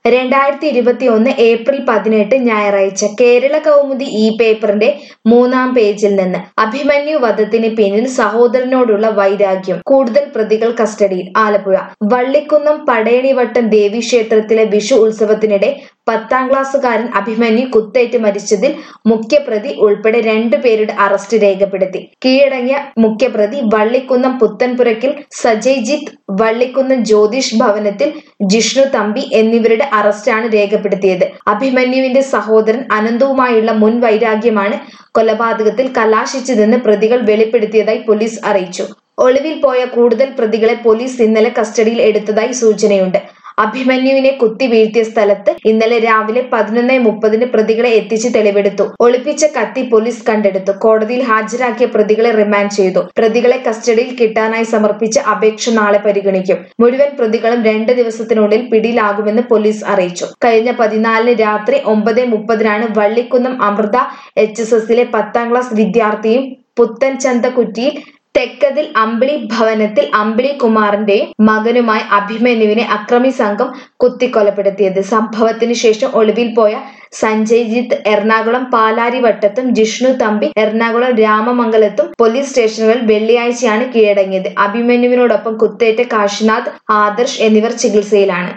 രണ്ടായിരത്തി ഇരുപത്തി ഒന്ന് ഏപ്രിൽ പതിനെട്ട് ഞായറാഴ്ച കേരള കൗമുദി ഈ പേപ്പറിന്റെ മൂന്നാം പേജിൽ നിന്ന് അഭിമന്യു വധത്തിന് പിന്നിൽ സഹോദരനോടുള്ള വൈരാഗ്യം കൂടുതൽ പ്രതികൾ കസ്റ്റഡിയിൽ ആലപ്പുഴ വള്ളിക്കുന്നം പടയണിവട്ടം ദേവീക്ഷേത്രത്തിലെ വിഷു ഉത്സവത്തിനിടെ പത്താം ക്ലാസ്സുകാരൻ അഭിമന്യു കുത്തേറ്റ് മരിച്ചതിൽ മുഖ്യപ്രതി ഉൾപ്പെടെ രണ്ടുപേരുടെ അറസ്റ്റ് രേഖപ്പെടുത്തി കീഴടങ്ങിയ മുഖ്യപ്രതി വള്ളിക്കുന്നം പുത്തൻപുരയ്ക്കൽ സജയ്ജിത്ത് വള്ളിക്കുന്നം ജ്യോതിഷ് ഭവനത്തിൽ ജിഷ്ണു തമ്പി എന്നിവരുടെ അറസ്റ്റാണ് രേഖപ്പെടുത്തിയത് അഭിമന്യുവിന്റെ സഹോദരൻ അനന്തവുമായുള്ള മുൻ വൈരാഗ്യമാണ് കൊലപാതകത്തിൽ കലാശിച്ചതെന്ന് പ്രതികൾ വെളിപ്പെടുത്തിയതായി പോലീസ് അറിയിച്ചു ഒളിവിൽ പോയ കൂടുതൽ പ്രതികളെ പോലീസ് ഇന്നലെ കസ്റ്റഡിയിൽ എടുത്തതായി സൂചനയുണ്ട് അഭിമന്യുവിനെ കുത്തി വീഴ്ത്തിയ സ്ഥലത്ത് ഇന്നലെ രാവിലെ പതിനൊന്ന് മുപ്പതിന് പ്രതികളെ എത്തിച്ച് തെളിവെടുത്തു ഒളിപ്പിച്ച കത്തി പോലീസ് കണ്ടെടുത്തു കോടതിയിൽ ഹാജരാക്കിയ പ്രതികളെ റിമാൻഡ് ചെയ്തു പ്രതികളെ കസ്റ്റഡിയിൽ കിട്ടാനായി സമർപ്പിച്ച അപേക്ഷ നാളെ പരിഗണിക്കും മുഴുവൻ പ്രതികളും രണ്ട് ദിവസത്തിനുള്ളിൽ പിടിയിലാകുമെന്ന് പോലീസ് അറിയിച്ചു കഴിഞ്ഞ പതിനാലിന് രാത്രി ഒമ്പത് മുപ്പതിനാണ് വള്ളിക്കുന്നം അമൃത എച്ച് എസ് എസിലെ പത്താം ക്ലാസ് വിദ്യാർത്ഥിയും പുത്തൻ ചന്തക്കുറ്റിയിൽ തെക്കതിൽ അമ്പിളി ഭവനത്തിൽ അമ്പിളി കുമാറിന്റെയും മകനുമായി അഭിമന്യുവിനെ അക്രമി സംഘം കുത്തിക്കൊലപ്പെടുത്തിയത് സംഭവത്തിന് ശേഷം ഒളിവിൽ പോയ സഞ്ജയ്ജിത്ത് എറണാകുളം പാലാരിവട്ടത്തും ജിഷ്ണു തമ്പി എറണാകുളം രാമമംഗലത്തും പോലീസ് സ്റ്റേഷനുകളിൽ വെള്ളിയാഴ്ചയാണ് കീഴടങ്ങിയത് അഭിമന്യുവിനോടൊപ്പം കുത്തേറ്റ കാശിനാഥ് ആദർശ് എന്നിവർ ചികിത്സയിലാണ്